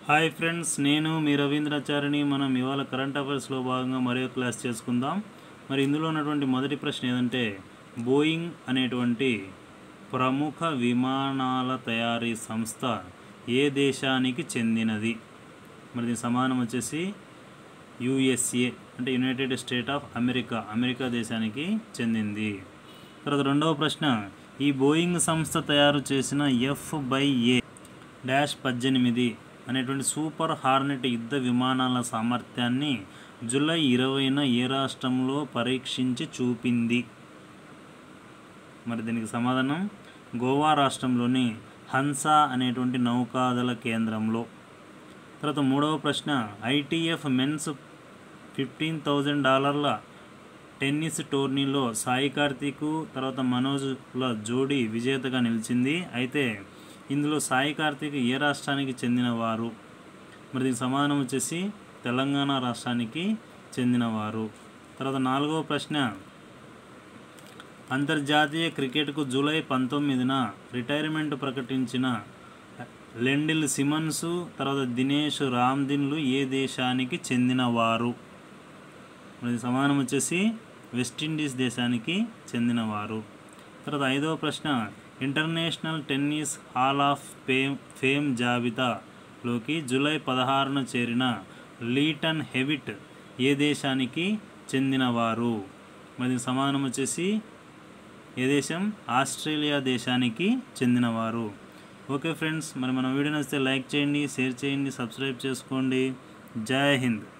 hi friends నేను మీ రవీంద్రాచారిని మనం ఇవాళ కరెంట్ అఫైర్స్లో భాగంగా మరో క్లాస్ చేసుకుందాం మరి ఇందులో ఉన్నటువంటి మొదటి ప్రశ్న ఏదంటే బోయింగ్ అనేటువంటి ప్రముఖ విమానాల తయారీ సంస్థ ఏ దేశానికి చెందినది మరి దీని సమానం వచ్చేసి యుఎస్ఏ అంటే United State of America America దేశానికి చెందింది తర్వాత రెండవ ప్రశ్న ఈ బోయింగ్ సంస్థ తయారు చేసిన ఎఫ్ బై ఏ డాష్ పద్దెనిమిది అనేటువంటి సూపర్ హార్నెట్ యుద్ధ విమానాల సామర్థ్యాన్ని జూలై ఇరవైన ఏ రాష్ట్రంలో పరీక్షించి చూపింది మరి దీనికి సమాధానం గోవా రాష్ట్రంలోని హన్సా అనేటువంటి నౌకాదళ కేంద్రంలో తర్వాత మూడవ ప్రశ్న ఐటీఎఫ్ మెన్స్ ఫిఫ్టీన్ థౌజండ్ డాలర్ల టెన్నిస్ టోర్నీలో సాయి కార్తీక్ తర్వాత మనోజ్ల జోడీ విజేతగా నిలిచింది అయితే ఇందులో సాయి కార్తీక్ ఏ రాష్ట్రానికి చెందినవారు మరి దీనికి సమాధానం వచ్చేసి తెలంగాణ రాష్ట్రానికి చెందినవారు తర్వాత నాలుగవ ప్రశ్న అంతర్జాతీయ క్రికెట్కు జూలై పంతొమ్మిదిన రిటైర్మెంట్ ప్రకటించిన లెండిల్ సిమన్స్ తర్వాత దినేష్ రామ్దిన్లు ఏ దేశానికి చెందినవారు మరి సమానం వచ్చేసి వెస్టిండీస్ దేశానికి చెందినవారు తర్వాత ఐదవ ప్రశ్న international tennis hall of fame fame జాబితాలోకి జూలై పదహారున చేరిన లీటన్ హెవిట్ ఏ దేశానికి చెందినవారు మరి సమానం వచ్చేసి ఏ దేశం ఆస్ట్రేలియా దేశానికి చెందినవారు ఓకే ఫ్రెండ్స్ మరి మన వీడియో నచ్చితే లైక్ చేయండి షేర్ చేయండి సబ్స్క్రైబ్ చేసుకోండి జై హింద్